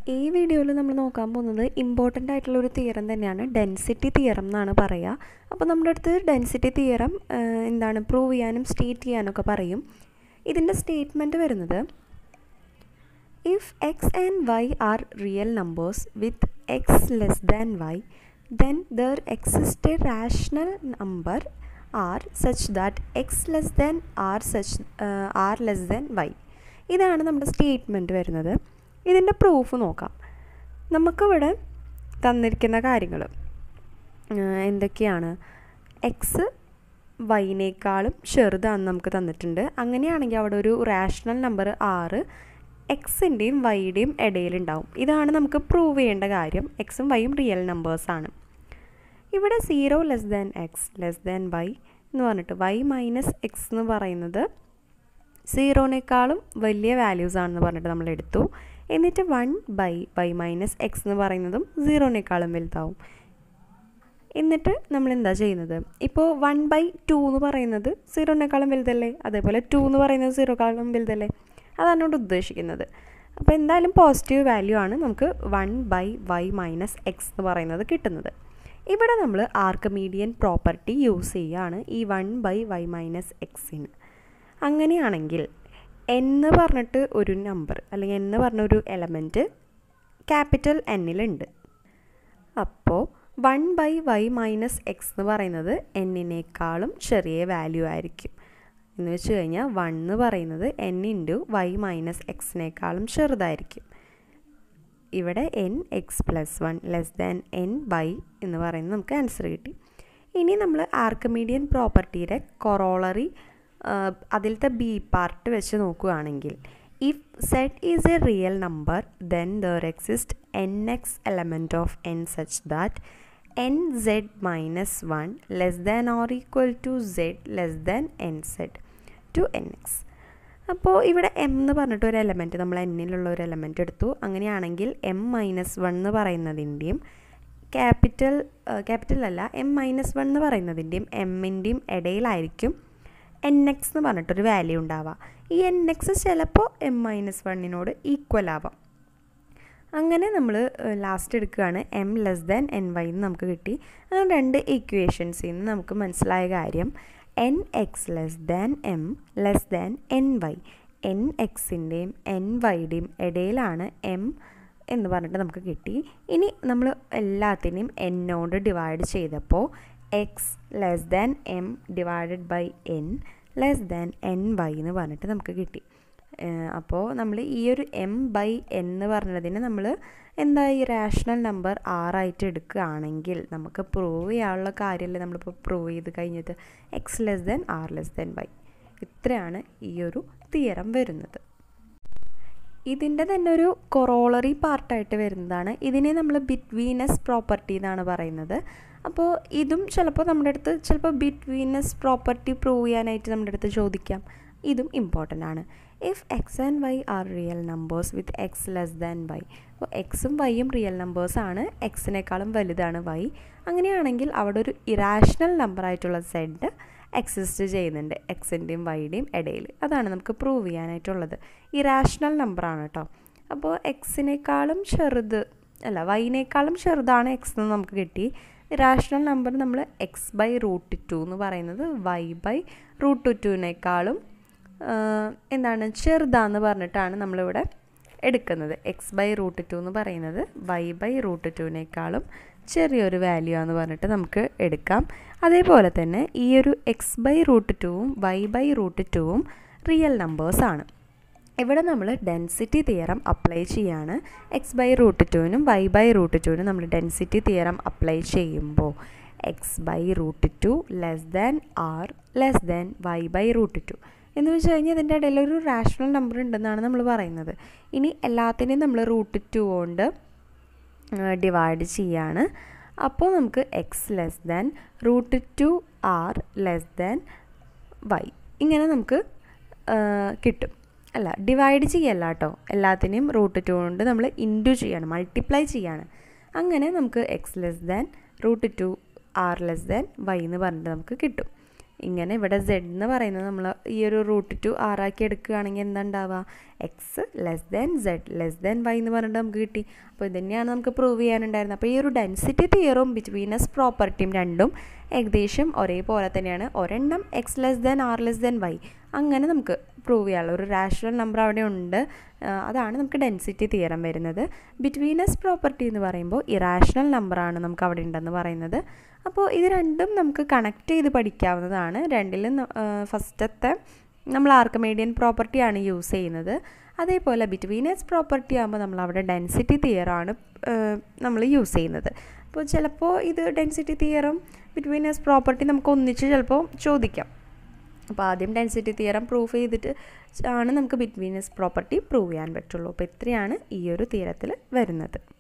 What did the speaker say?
ഈ വീഡിയോയിൽ നമ്മൾ നോക്കാൻ പോകുന്നത് ഇമ്പോർട്ടൻ്റ് ആയിട്ടുള്ള ഒരു തിയറം തന്നെയാണ് ഡെൻസിറ്റി തിയറം എന്നാണ് പറയുക അപ്പോൾ നമ്മുടെ അടുത്ത് ഡെൻസിറ്റി തിയറം എന്താണ് പ്രൂവ് ചെയ്യാനും സ്റ്റേറ്റ് ചെയ്യാനൊക്കെ പറയും ഇതിൻ്റെ സ്റ്റേറ്റ്മെൻറ്റ് വരുന്നത് if X and Y are real numbers with X less than Y then there exist a rational number R such that X less than R such R less than Y ഇതാണ് നമ്മുടെ statement വരുന്നത് ഇതിൻ്റെ proof നോക്കാം നമുക്കിവിടെ തന്നിരിക്കുന്ന കാര്യങ്ങൾ എന്തൊക്കെയാണ് X വൈനേക്കാളും ചെറുതാണെന്ന് നമുക്ക് തന്നിട്ടുണ്ട് അങ്ങനെയാണെങ്കിൽ അവിടെ ഒരു റാഷണൽ നമ്പർ ആറ് എക്സിൻ്റെയും വൈയുടെയും ഇടയിലുണ്ടാവും ഇതാണ് നമുക്ക് പ്രൂവ് ചെയ്യേണ്ട കാര്യം എക്സും വൈയും റിയൽ നമ്പേഴ്സാണ് ഇവിടെ zero less than X less than Y എന്ന് പറഞ്ഞിട്ട് വൈ മൈനസ് എക്സ് എന്ന് പറയുന്നത് സീറോനേക്കാളും വലിയ വാല്യൂസ് ആണെന്ന് പറഞ്ഞിട്ട് നമ്മൾ എടുത്തു എന്നിട്ട് one by Y minus X എന്ന് പറയുന്നതും സീറോനേക്കാളും വലുതാവും എന്നിട്ട് നമ്മൾ എന്താ ചെയ്യുന്നത് ഇപ്പോൾ വൺ ബൈ ടു എന്ന് പറയുന്നത് സീറോനേക്കാളും വലുതല്ലേ അതേപോലെ ടു എന്ന് പറയുന്നത് സീറോക്കാളും വലുതല്ലേ അതാണ് ഇവിടെ ഉദ്ദേശിക്കുന്നത് അപ്പോൾ എന്തായാലും പോസിറ്റീവ് വാല്യൂ ആണ് നമുക്ക് one by Y minus X എന്ന് പറയുന്നത് കിട്ടുന്നത് ഇവിടെ നമ്മൾ ആർക്കമീഡിയൻ പ്രോപ്പർട്ടി യൂസ് ചെയ്യുകയാണ് ഈ വൺ ബൈ വൈ മൈനസ് എക്സിന് അങ്ങനെയാണെങ്കിൽ എന്ന് പറഞ്ഞിട്ട് ഒരു നമ്പർ അല്ലെങ്കിൽ എന്ന് പറഞ്ഞ ഒരു എലമെൻറ്റ് ക്യാപിറ്റൽ എന്നിലുണ്ട് അപ്പോൾ one by Y minus X എന്ന് പറയുന്നത് എന്നിനേക്കാളും ചെറിയ വാല്യൂ ആയിരിക്കും എന്ന് വെച്ച് കഴിഞ്ഞാൽ വൺ എന്ന് പറയുന്നത് എൻ ഇൻറ്റു വൈ മൈനസ് എക്സിനേക്കാളും ചെറുതായിരിക്കും ഇവിടെ N X plus one less than N Y എന്ന് പറയുന്നത് നമുക്ക് ആൻസർ കിട്ടി ഇനി നമ്മൾ ആർക്കമീഡിയൻ പ്രോപ്പർട്ടിയുടെ കൊറോളറി അതിലത്തെ ബി പാർട്ട് വെച്ച് നോക്കുകയാണെങ്കിൽ if set is a real number then there exist N X element of N such that N Z minus one less than or equal to Z less than N Z to N X അപ്പോൾ ഇവിടെ M എന്ന് പറഞ്ഞിട്ട് ഒരു element നമ്മൾ എന്നിലുള്ള ഒരു element എടുത്തു അങ്ങനെയാണെങ്കിൽ എം മൈനസ് വൺ എന്ന് പറയുന്നതിൻ്റെയും ക്യാപിറ്റൽ ക്യാപിറ്റൽ അല്ല എം മൈനസ് വൺ എന്ന് പറയുന്നതിൻ്റെയും എമ്മിൻ്റെയും ഇടയിലായിരിക്കും എൻ എക്സ് എന്ന് പറഞ്ഞിട്ടൊരു വാല്യൂ ഉണ്ടാവുക ഈ എൻ എക്സ് ചിലപ്പോൾ എം മൈനസ് വണ്ണിനോട് ഈക്വൽ ആവാം അങ്ങനെ നമ്മൾ ലാസ്റ്റ് എടുക്കുകയാണ് M less than N Y എന്ന് നമുക്ക് കിട്ടി അങ്ങനെ രണ്ട് ഇക്വേഷൻസിൽ നിന്ന് നമുക്ക് മനസ്സിലായ കാര്യം N X less than M less than N Y N എക്സിൻ്റെയും എൻ വൈയുടെയും ഇടയിലാണ് എം എന്ന് പറഞ്ഞിട്ട് നമുക്ക് കിട്ടി ഇനി നമ്മൾ എല്ലാത്തിനെയും എന്നോട് ഡിവൈഡ് ചെയ്തപ്പോൾ X less than M divided by N less than N Y എന്ന് പറഞ്ഞിട്ട് നമുക്ക് കിട്ടി അപ്പോൾ നമ്മൾ ഈ ഒരു എം ബൈ എൻ എന്ന് പറഞ്ഞതിന് നമ്മൾ എന്താ ഈ റാഷണൽ നമ്പർ ആറായിട്ട് എടുക്കുകയാണെങ്കിൽ നമുക്ക് പ്രൂവ് ചെയ്യാനുള്ള കാര്യമല്ലേ നമ്മളിപ്പോൾ പ്രൂവ് ചെയ്ത് കഴിഞ്ഞത് X less than R less than Y ഇത്രയാണ് ഈ ഒരു തിയറം വരുന്നത് ഇതിൻ്റെ തന്നെ ഒരു കൊറോളറി പാർട്ടായിട്ട് വരുന്നതാണ് ഇതിനെ നമ്മൾ ബിറ്റ്വീനസ് പ്രോപ്പർട്ടി എന്നാണ് പറയുന്നത് അപ്പോൾ ഇതും ചിലപ്പോൾ നമ്മുടെ അടുത്ത് ചിലപ്പോൾ ബിറ്റ്വീനസ് പ്രോപ്പർട്ടി പ്രൂവ് ചെയ്യാനായിട്ട് നമ്മുടെ അടുത്ത് ചോദിക്കാം ഇതും ഇമ്പോർട്ടൻ്റ് ആണ് if X and Y are real numbers with X less than Y അപ്പോൾ എക്സും വൈയും റിയൽ നമ്പേഴ്സാണ് എക്സിനേക്കാളും വലുതാണ് വൈ അങ്ങനെയാണെങ്കിൽ അവിടെ ഒരു ഇറാഷണൽ നമ്പർ ആയിട്ടുള്ള സെഡ് എക്സിസ്റ്റ് ചെയ്യുന്നുണ്ട് എക്സിൻ്റെയും വൈയുടെയും ഇടയിൽ അതാണ് നമുക്ക് പ്രൂവ് ചെയ്യാനായിട്ടുള്ളത് ഇറാഷണൽ നമ്പറാണ് കേട്ടോ അപ്പോൾ എക്സിനേക്കാളും ചെറുത് അല്ല വൈനേക്കാളും ചെറുതാണ് എക്സ് എന്ന് നമുക്ക് കിട്ടി റാഷണൽ നമ്പർ നമ്മൾ എക്സ് ബൈ റൂട്ട് ടു എന്ന് പറയുന്നത് വൈ ബൈ റൂട്ട് ടുവിനേക്കാളും എന്താണ് ചെറുതാന്ന് പറഞ്ഞിട്ടാണ് നമ്മളിവിടെ എടുക്കുന്നത് എക്സ് ബൈ റൂട്ട് ടു എന്ന് പറയുന്നത് വൈ ബൈ റൂട്ട് ടുവിനേക്കാളും ചെറിയൊരു വാല്യൂ ആണെന്ന് പറഞ്ഞിട്ട് നമുക്ക് എടുക്കാം അതേപോലെ തന്നെ ഈ ഒരു എക്സ് ബൈ റൂട്ട് ടുവും വൈ ബൈ റൂട്ട് ടുവും റിയൽ നമ്പേഴ്സാണ് ഇവിടെ നമ്മൾ ഡെൻസിറ്റി തിയറം അപ്ലൈ ചെയ്യാണ് എക്സ് ബൈ റൂട്ട് ടുവിനും വൈ ബൈ റൂട്ട് ടുവിനും നമ്മൾ ഡെൻസിറ്റി തിയറം അപ്ലൈ ചെയ്യുമ്പോൾ X by root two less than R less than Y by root two എന്ന് വെച്ച് കഴിഞ്ഞാൽ ഇതിൻ്റെ ഇടയിൽ ഒരു റാഷണൽ നമ്പർ ഉണ്ടെന്നാണ് നമ്മൾ പറയുന്നത് ഇനി എല്ലാത്തിനെയും നമ്മൾ റൂട്ട് ടു കൊണ്ട് ഡിവൈഡ് ചെയ്യാണ് അപ്പോൾ നമുക്ക് X less than root two R less than Y ഇങ്ങനെ നമുക്ക് കിട്ടും അല്ല ഡിവൈഡ് ചെയ്യല്ല കേട്ടോ എല്ലാത്തിനെയും റൂട്ട് ടു കൊണ്ട് നമ്മൾ ഇൻറ്റു ചെയ്യാണ് മൾട്ടിപ്ലൈ ചെയ്യാണ് അങ്ങനെ നമുക്ക് X less than root two R less than Y എന്ന് പറഞ്ഞിട്ട് നമുക്ക് കിട്ടും ഇങ്ങനെ ഇവിടെ സെഡ് എന്ന് പറയുന്നത് നമ്മൾ ഈ ഒരു റൂട്ട് ടു ആറാക്കി എടുക്കുകയാണെങ്കിൽ എന്താ ഉണ്ടാവുക X less than Z less than Y എന്ന് പറഞ്ഞിട്ട് നമുക്ക് കിട്ടി അപ്പോൾ ഇത് തന്നെയാണ് നമുക്ക് പ്രൂവ് ചെയ്യാനുണ്ടായിരുന്നത് അപ്പോൾ ഈ ഒരു ഡെൻസിറ്റി തിയറും ബിറ്റ്വീനസ് പ്രോപ്പർട്ടിയും രണ്ടും ഏകദേശം ഒരേപോലെ തന്നെയാണ് ഒരെണ്ണം x less than R less than y അങ്ങനെ നമുക്ക് പ്രൂവ് ചെയ്യാനുള്ള ഒരു റാഷണൽ നമ്പർ അവിടെ ഉണ്ട് അതാണ് നമുക്ക് ഡെൻസിറ്റി തിയറം വരുന്നത് ബിറ്റ്വീനസ് പ്രോപ്പർട്ടി എന്ന് പറയുമ്പോൾ ഇറാഷണൽ നമ്പറാണ് നമുക്ക് അവിടെ ഉണ്ടെന്ന് പറയുന്നത് അപ്പോൾ ഇത് രണ്ടും നമുക്ക് കണക്ട് ചെയ്ത് പഠിക്കാവുന്നതാണ് രണ്ടിലും ഫസ്റ്റത്തെ നമ്മൾ ആർക്കമേഡിയൻ പ്രോപ്പർട്ടിയാണ് യൂസ് ചെയ്യുന്നത് അതേപോലെ ബിറ്റ്വീനസ് പ്രോപ്പർട്ടി ആകുമ്പോൾ നമ്മൾ അവിടെ ഡെൻസിറ്റി തിയറാണ് നമ്മൾ യൂസ് ചെയ്യുന്നത് അപ്പോൾ ചിലപ്പോൾ ഇത് ഡെൻസിറ്റി തിയറും ബിറ്റ്വീനസ് പ്രോപ്പർട്ടി നമുക്ക് ഒന്നിച്ച് ചിലപ്പോൾ ചോദിക്കാം അപ്പോൾ ആദ്യം ഡെൻസിറ്റി തിയറം പ്രൂഫ് ചെയ്തിട്ട് ആണ് നമുക്ക് ബിറ്റ്വീനസ് പ്രോപ്പർട്ടി പ്രൂവ് ചെയ്യാൻ പറ്റുള്ളൂ അപ്പോൾ ഇത്രയാണ് ഈ ഒരു തിയറത്തിൽ വരുന്നത്